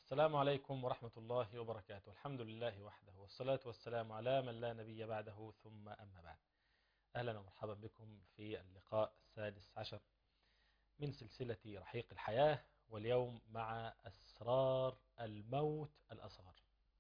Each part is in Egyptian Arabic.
السلام عليكم ورحمة الله وبركاته الحمد لله وحده والصلاة والسلام على من لا نبي بعده ثم أما بعد أهلا ومرحبا بكم في اللقاء السادس عشر من سلسلة رحيق الحياة واليوم مع أسرار الموت الأصغر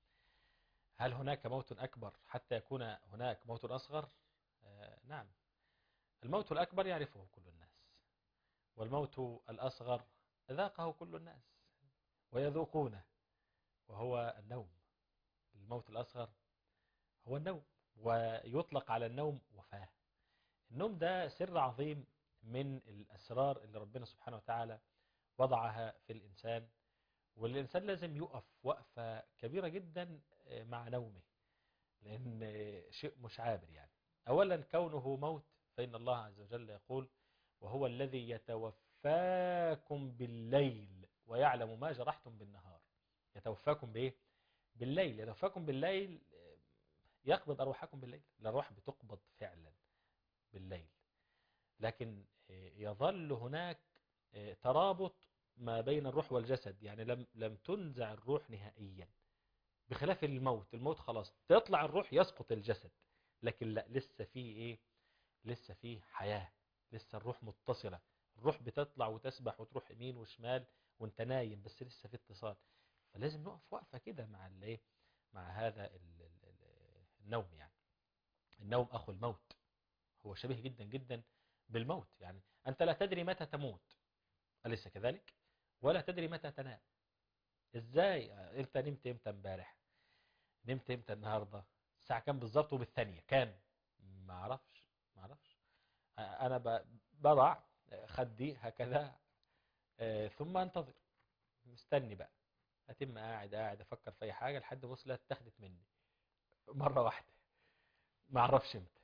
هل هناك موت أكبر حتى يكون هناك موت أصغر؟ آه نعم الموت الأكبر يعرفه كل الناس والموت الأصغر ذاقه كل الناس ويذوقونه وهو النوم الموت الأصغر هو النوم ويطلق على النوم وفاة النوم ده سر عظيم من الأسرار اللي ربنا سبحانه وتعالى وضعها في الإنسان والإنسان لازم يقف وقفة كبيرة جدا مع نومه لأن شيء مش عابر يعني أولا كونه موت فإن الله عز وجل يقول وهو الذي يتوفاكم بالليل ويعلم ما جرحتم بالنهار يتوفاكم بإيه؟ بالليل يتوفاكم بالليل يقبض أرواحكم بالليل الأرواح بتقبض فعلا بالليل لكن يظل هناك ترابط ما بين الروح والجسد يعني لم لم تنزع الروح نهائيا بخلاف الموت الموت خلاص تطلع الروح يسقط الجسد لكن لا لسه فيه ايه لسه فيه حياة لسه الروح متصلة الروح بتطلع وتسبح وتروح يمين وشمال وانت نايم بس لسه في اتصال فلازم نقف وقفة كده مع الايه مع هذا النوم يعني النوم اخو الموت هو شبيه جدا جدا بالموت يعني انت لا تدري متى تموت أليس كذلك ولا تدري متى تنام ازاي انت نمت امتى امبارح نمت امتى النهارده الساعه كام بالظبط وبالثانيه كام ما اعرفش ما اعرفش انا بضع خدي هكذا ثم انتظر مستني بقى اتم قاعد قاعد افكر في اي حاجه لحد بص لا اتخذت مني مره واحده ما اعرفش امتى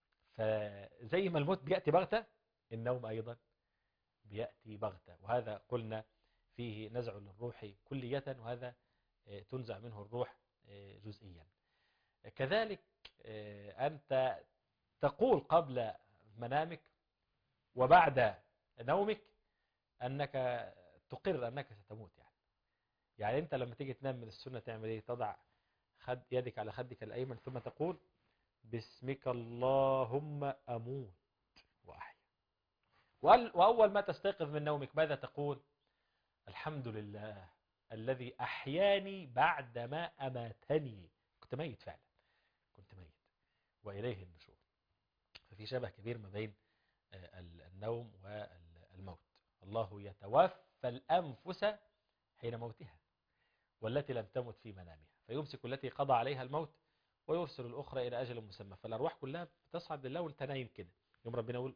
فزي ما الموت بياتي بغته النوم ايضا بياتي بغته وهذا قلنا فيه نزع للروح كلية وهذا تنزع منه الروح جزئيا كذلك أنت تقول قبل منامك وبعد نومك أنك تقر أنك ستموت يعني يعني أنت لما تيجي تنام من السنة تعمل إيه تضع خد يدك على خدك الأيمن ثم تقول باسمك اللهم أموت وأحيا وأول ما تستيقظ من نومك ماذا تقول الحمد لله الذي أحياني بعدما أماتني كنت ميت فعلا كنت ميت وإليه النشور ففي شبه كبير ما بين النوم والموت الله يتوفى الأنفس حين موتها والتي لم تمت في منامها فيمسك التي قضى عليها الموت ويرسل الأخرى إلى أجل مسمى فالأرواح كلها بتصعد لله وانت نايم كده يوم ربنا يقول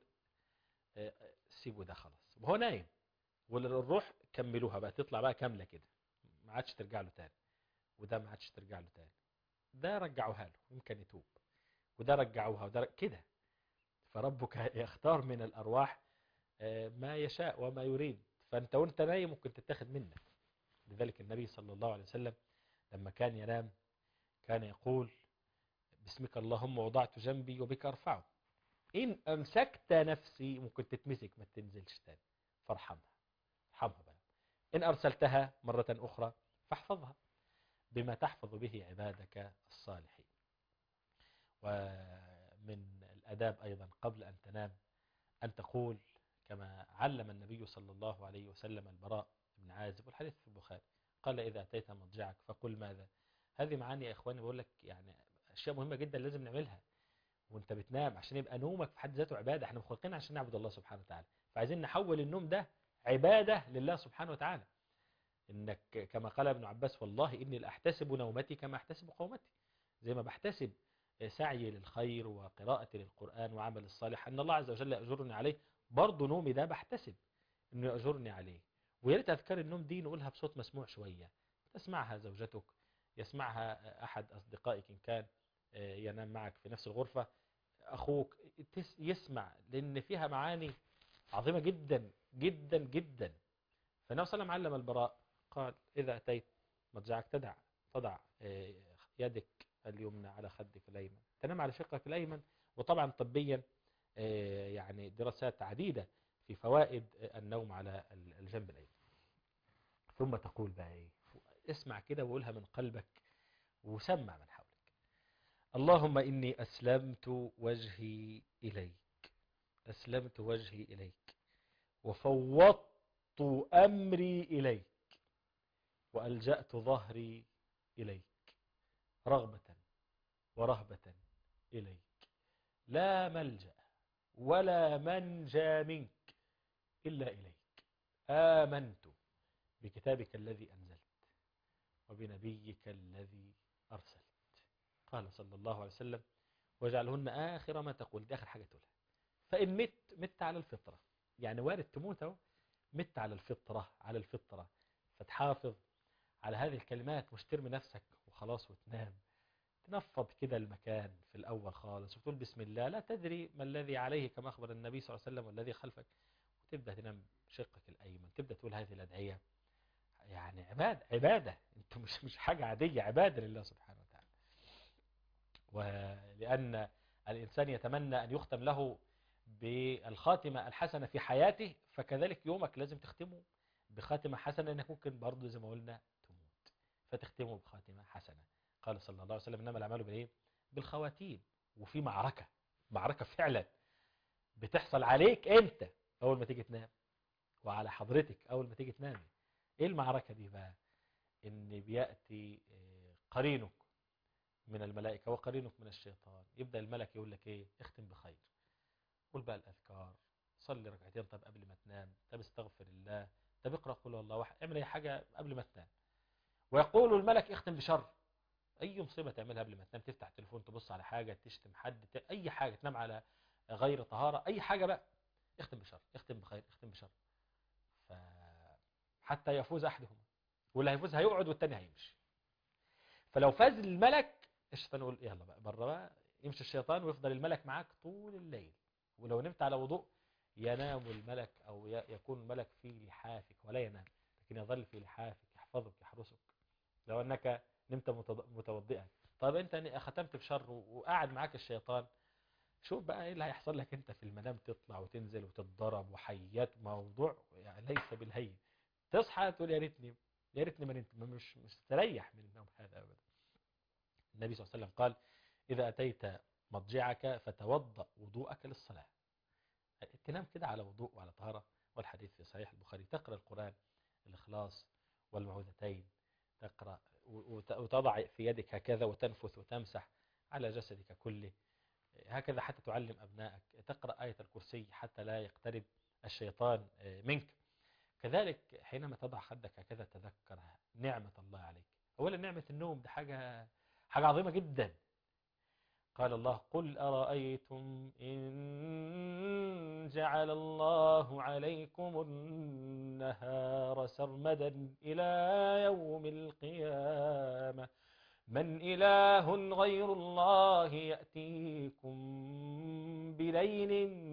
سيبوا ده خلاص وهو نايم والروح كملوها بقى تطلع بقى كاملة كده ما عادش ترجع له تاني وده ما عادش ترجع له تاني ده رجعوها له يمكن يتوب وده رجعوها وده كده فربك يختار من الأرواح ما يشاء وما يريد فأنت وانت نايم ممكن تتخذ منك لذلك النبي صلى الله عليه وسلم لما كان ينام كان يقول باسمك اللهم وضعت جنبي وبك أرفعه إن أمسكت نفسي ممكن تتمسك ما تنزلش تاني فارحمها ارحمها بقى إن أرسلتها مرة أخرى فاحفظها بما تحفظ به عبادك الصالحين ومن الأداب أيضا قبل أن تنام أن تقول كما علم النبي صلى الله عليه وسلم البراء بن عازب والحديث في البخاري قال إذا أتيت مضجعك فقل ماذا هذه معاني يا إخواني بقول لك يعني أشياء مهمة جدا لازم نعملها وانت بتنام عشان يبقى نومك في حد ذاته عبادة احنا مخلقين عشان نعبد الله سبحانه وتعالى فعايزين نحول النوم ده عبادة لله سبحانه وتعالى انك كما قال ابن عباس والله اني لاحتسب نومتي كما احتسب قومتي زي ما بحتسب سعي للخير وقراءة للقرآن وعمل الصالح ان الله عز وجل يأجرني عليه برضه نومي ده بحتسب انه يأجرني عليه ويا ريت اذكار النوم دي نقولها بصوت مسموع شوية تسمعها زوجتك يسمعها احد اصدقائك ان كان ينام معك في نفس الغرفة اخوك يسمع لان فيها معاني عظيمة جدا جدا جدا فالنبي صلى الله عليه وسلم علم البراء قال إذا أتيت مضجعك تدع تضع يدك اليمنى على خدك الأيمن تنام على شقك الأيمن وطبعا طبيا يعني دراسات عديدة في فوائد النوم على الجنب الأيمن ثم تقول بقى ايه اسمع كده وقولها من قلبك وسمع من حولك اللهم إني أسلمت وجهي إليك أسلمت وجهي إليك وفوضت أمري إليك وألجأت ظهري إليك رغبة ورهبة إليك لا ملجأ ولا منجى منك إلا إليك آمنت بكتابك الذي أنزلت وبنبيك الذي أرسلت قال صلى الله عليه وسلم واجعلهن آخر ما تقول دي آخر حاجة تقولها فإن مت مت على الفطرة يعني وارد تموت اهو مت على الفطرة على الفطرة فتحافظ على هذه الكلمات مش ترمي نفسك وخلاص وتنام تنفض كده المكان في الأول خالص وتقول بسم الله لا تدري ما الذي عليه كما أخبر النبي صلى الله عليه وسلم والذي خلفك وتبدأ تنام شقك الأيمن تبدأ تقول هذه الأدعية يعني عبادة عبادة انت مش مش حاجة عادية عبادة لله سبحانه وتعالى ولأن الإنسان يتمنى أن يختم له بالخاتمة الحسنة في حياته فكذلك يومك لازم تختمه بخاتمة حسنة انك ممكن برضه زي ما قلنا تموت فتختمه بخاتمة حسنة قال صلى الله عليه وسلم انما الاعمال بالايه بالخواتيم وفي معركة معركة فعلا بتحصل عليك انت اول ما تيجي تنام وعلى حضرتك اول ما تيجي تنامي ايه المعركة دي بقى ان بيأتي قرينك من الملائكة وقرينك من الشيطان يبدأ الملك يقول لك ايه اختم بخير قول بقى الاذكار صلي ركعتين طب قبل ما تنام طب استغفر الله طب اقرا قول الله واحد اعمل اي حاجه قبل ما تنام ويقول الملك اختم بشر اي مصيبه تعملها قبل ما تنام تفتح التليفون تبص على حاجه تشتم حد ت... اي حاجه تنام على غير طهاره اي حاجه بقى اختم بشر اختم بخير اختم بشر ف حتى يفوز احدهما واللي هيفوز هيقعد والتاني هيمشي فلو فاز الملك الشيطان يقول يلا بقى بره بقى يمشي الشيطان ويفضل الملك معاك طول الليل ولو نمت على وضوء ينام الملك أو يكون الملك في لحافك ولا ينام لكن يظل في لحافك يحفظك يحرسك لو أنك نمت متوضئا طيب أنت ختمت بشر وقاعد معاك الشيطان شوف بقى ايه اللي هيحصل لك انت في المنام تطلع وتنزل وتتضرب وحيات موضوع يعني ليس بالهين تصحى تقول يا ريتني يا ريتني ما نمت مش مستريح من النوم هذا ابدا النبي صلى الله عليه وسلم قال اذا اتيت مضجعك فتوضأ وضوءك للصلاة تنام كده على وضوء وعلى طهارة والحديث في صحيح البخاري تقرأ القرآن الإخلاص والمعوذتين تقرأ وتضع في يدك هكذا وتنفث وتمسح على جسدك كله هكذا حتى تعلم أبنائك تقرأ آية الكرسي حتى لا يقترب الشيطان منك كذلك حينما تضع خدك هكذا تذكر نعمة الله عليك أولا نعمة النوم ده حاجة حاجة عظيمة جدا قال الله قل أرأيتم إن جعل الله عليكم النهار سرمدا إلى يوم القيامة من إله غير الله يأتيكم بليل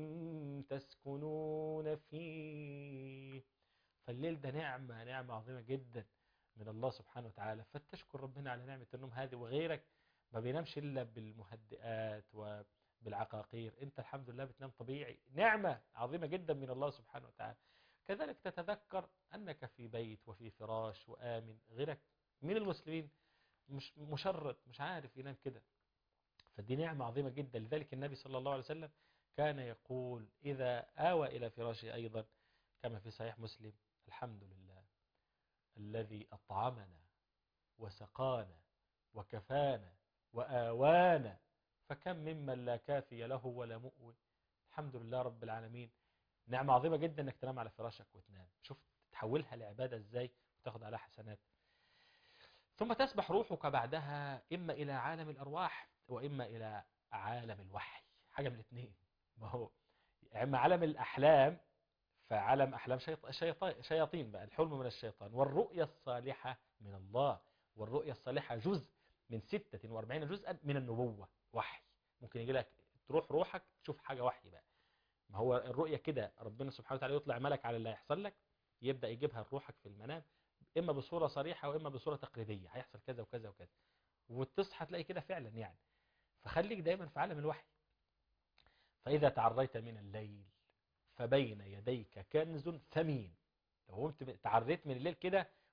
تسكنون فيه فالليل ده نعمة نعمة عظيمة جدا من الله سبحانه وتعالى فتشكر ربنا على نعمة النوم هذه وغيرك ما بينامش إلا بالمهدئات وبالعقاقير أنت الحمد لله بتنام طبيعي نعمة عظيمة جدا من الله سبحانه وتعالى كذلك تتذكر أنك في بيت وفي فراش وآمن غيرك من المسلمين مش مشرد مش عارف ينام كده فدي نعمة عظيمة جدا لذلك النبي صلى الله عليه وسلم كان يقول إذا آوى إلى فراشه أيضا كما في صحيح مسلم الحمد لله الذي أطعمنا وسقانا وكفانا وآوانا فكم ممن لا كافي له ولا مؤوي الحمد لله رب العالمين نعمة عظيمة جدا انك تنام على فراشك وتنام شوف تحولها لعبادة ازاي وتاخد عليها حسنات ثم تسبح روحك بعدها إما إلى عالم الأرواح وإما إلى عالم الوحي حاجة من الاثنين ما هو إما عالم الأحلام فعالم أحلام شيطان شياطين بقى الحلم من الشيطان والرؤية الصالحة من الله والرؤية الصالحة جزء من 46 جزءا من النبوة وحي ممكن يجي لك تروح روحك تشوف حاجة وحي بقى ما هو الرؤية كده ربنا سبحانه وتعالى يطلع ملك على اللي هيحصل لك يبدأ يجيبها لروحك في المنام إما بصورة صريحة وإما بصورة تقليدية هيحصل كذا وكذا وكذا وتصحى تلاقي كده فعلا يعني فخليك دايما في عالم الوحي فإذا تعريت من الليل فبين يديك كنز ثمين لو قمت تعريت من الليل كده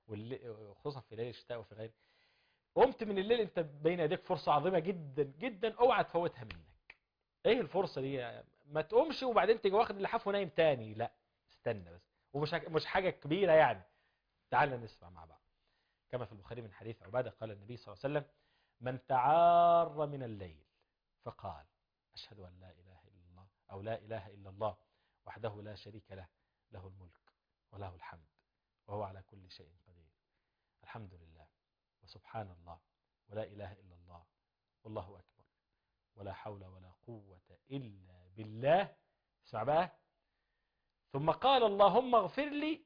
وخصوصا في ليل الشتاء وفي غيره قمت من الليل انت بين يديك فرصة عظيمة جدا جدا اوعى تفوتها منك ايه الفرصة دي ما تقومش وبعدين تيجي واخد اللحاف ونايم تاني لا استنى بس ومش مش حاجة كبيرة يعني تعال نسمع مع بعض كما في البخاري من حديث عبادة قال النبي صلى الله عليه وسلم من تعار من الليل فقال أشهد أن لا إله إلا الله أو لا إله إلا الله وحده لا شريك له له الملك وله الحمد وهو على كل شيء قدير الحمد لله وسبحان الله ولا إله إلا الله والله أكبر ولا حول ولا قوة إلا بالله اسمع بقى ثم قال اللهم اغفر لي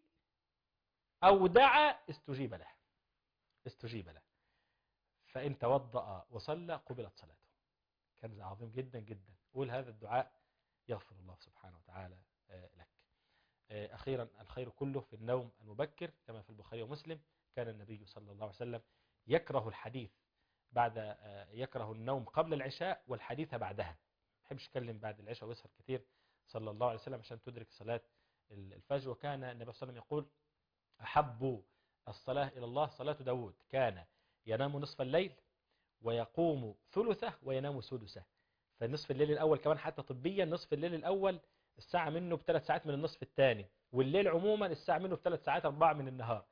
أو دعا استجيب له استجيب له فإن توضأ وصلى قبلت صلاته كنز عظيم جدا جدا قول هذا الدعاء يغفر الله سبحانه وتعالى لك أخيرا الخير كله في النوم المبكر كما في البخاري ومسلم كان النبي صلى الله عليه وسلم يكره الحديث بعد يكره النوم قبل العشاء والحديث بعدها ما يحبش يتكلم بعد العشاء ويسهر كثير صلى الله عليه وسلم عشان تدرك صلاة الفجر وكان النبي صلى الله عليه وسلم يقول أحب الصلاة إلى الله صلاة داود كان ينام نصف الليل ويقوم ثلثه وينام سدسه فالنصف الليل الأول كمان حتى طبيا نصف الليل الأول الساعة منه بثلاث ساعات من النصف الثاني والليل عموما الساعة منه بثلاث ساعات أربعة من النهار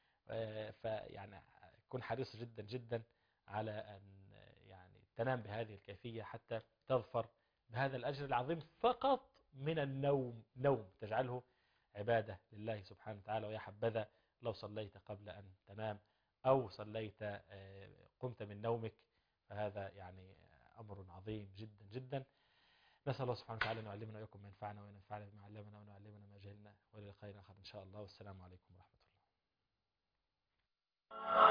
فيعني كن حريص جدا جدا على أن يعني تنام بهذه الكيفية حتى تظفر بهذا الأجر العظيم فقط من النوم نوم تجعله عبادة لله سبحانه وتعالى ويا حبذا لو صليت قبل أن تنام أو صليت قمت من نومك فهذا يعني أمر عظيم جدا جدا نسأل الله سبحانه وتعالى أن يعلمنا ويكم ما ينفعنا وينفعنا بما علمنا وأن يعلمنا ما جهلنا وللخير آخر إن شاء الله والسلام عليكم ورحمة الله